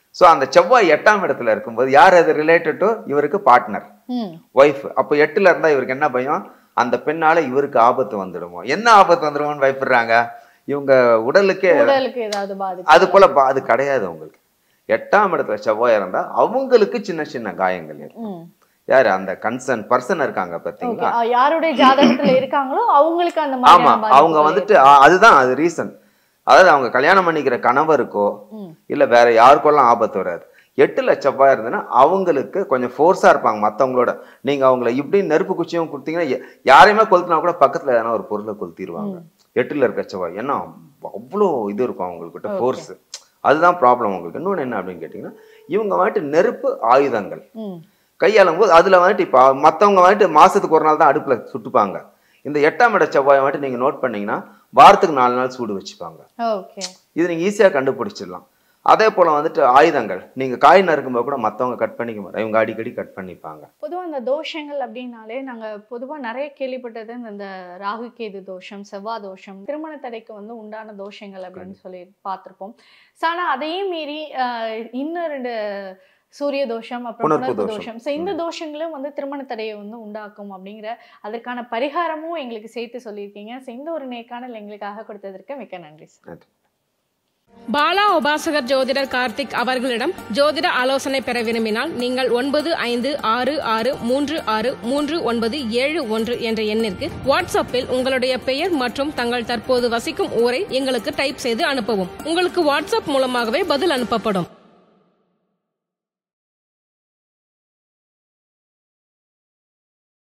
ஸோ அந்த செவ்வாய் எட்டாம் இடத்துல இருக்கும்போது யார் அது ரிலேட்டட் டு இவருக்கு பார்ட்னர்
ம்
ஒய்ஃப் அப்போ எட்டுல இருந்தா இவருக்கு என்ன பயம் அந்த பெண்ணால இவருக்கு ஆபத்து வந்துடுமோ என்ன ஆபத்து வந்துடுமோன்னு பயப்படுறாங்க இவங்க உடலுக்கே
உடலுக்கு ஏதாவது பாதிப்பு
அது போல பா- அது கிடையாது உங்களுக்கு எட்டாம் இடத்துல செவ்வாய் இருந்தா அவங்களுக்கு சின்ன சின்ன காயங்கள் இருக்கும்
ம்
யாரு அந்த கன்சர்ன் பர்சன் இருக்காங்க
ஓகே
பாத்தீங்களா
யாருடைய ஜாதகத்துல இருக்காங்களோ அவங்களுக்கு அந்த
ஆமா
மாதிரியான
அவங்க
பாதிப்புகள்
வந்துட்டு அ- அதுதான் அது ரீசன் அதாவது அவங்க கல்யாணம் பண்ணிக்கிற கணவருக்கோ
ம்.
இல்ல வேற யாருக்கெல்லாம் ஆபத்து வராது எட்டுல செவ்வாய் இருந்ததுன்னா அவங்களுக்கு கொஞ்சம் ஃபோர்ஸா இருப்பாங்க மத்தவங்களோட நீங்க அவங்கள இப்படி நெருப்பு குச்சியும் கொடுத்தீங்கன்னா ய- யாரையுமே கொளுத்துனா கூட பக்கத்துல எதனா ஒரு பொருளை கொளுத்திடுவாங்க எட்டுல இருக்க செவ்வாய் ஏன்னா அவ்வளோ இது இருக்கும் அவங்கக்கிட்ட ஃபோர்ஸ் அதுதான் ப்ராப்ளம் உங்களுக்கு இன்னொன்று என்ன அப்படின்னு கேட்டிங்கன்னா இவங்க வந்துட்டு நெருப்பு ஆயுதங்கள்
ம்
கையாளும் போது அதுல வந்துட்டு இப்போ மத்தவங்க வந்துட்டு மாசத்துக்கு ஒரு நாள் தான் அடுப்புல சுட்டுப்பாங்க இந்த எட்டாம் இட செவ்வாய் வந்துட்டு நீங்க நோட் பண்ணீங்கன்னா வாரத்துக்கு நாலு நாள் சூடு வச்சுப்பாங்க
ஓகே
இது நீங்க ஈஸியா கண்டுபிடிச்சிடலாம் அதே போல வந்துட்டு ஆயுதங்கள் நீங்க காய் நறுக்கும்போது கூட மத்தவங்க கட் பண்ணிக்க மாட்டாங்க இவங்க அடிக்கடி கட் பண்ணிப்பாங்க
பொதுவா அந்த தோஷங்கள் அப்படின்னாலே நாங்க பொதுவா நிறைய கேள்விப்பட்டது இந்த ராகு கேது தோஷம் செவ்வாய் தோஷம் திருமண தடைக்கு வந்து உண்டான தோஷங்கள் அப்படின்னு சொல்லி பார்த்திருப்போம் So, ஆனா அதையும் மீறி ஆஹ், இன்னும் ரெண்டு சூரிய தோஷம் அப்புறம்
புணர்ப்பு
புணர்ப்பு
தோஷம்.
தோஷம் ஸோ இந்த தோஷங்களும் வந்து திருமண தடையை வந்து உண்டாக்கும் அப்படிங்கிற அதற்கான பரிகாரமும் எங்களுக்கு சேர்த்து சொல்லியிருக்கீங்க ஸோ இந்த ஒரு நேர்காணல் எங்களுக்காக கொடுத்ததற்கு மிக்க நன்றி சார்
நன்றி.
பாலா உபாசகர் ஜோதிடர் கார்த்திக் அவர்களிடம் ஜோதிட ஆலோசனை பெற விரும்பினால் நீங்கள் ஒன்பது ஐந்து ஆறு ஆறு மூன்று ஆறு மூன்று ஒன்பது ஏழு ஒன்று என்ற எண்ணிற்கு வாட்ஸ்அப்பில் உங்களுடைய பெயர் மற்றும் தங்கள் தற்போது வசிக்கும் ஊரை எங்களுக்கு டைப் செய்து அனுப்பவும் உங்களுக்கு வாட்ஸ்அப் மூலமாகவே பதில் அனுப்பப்படும்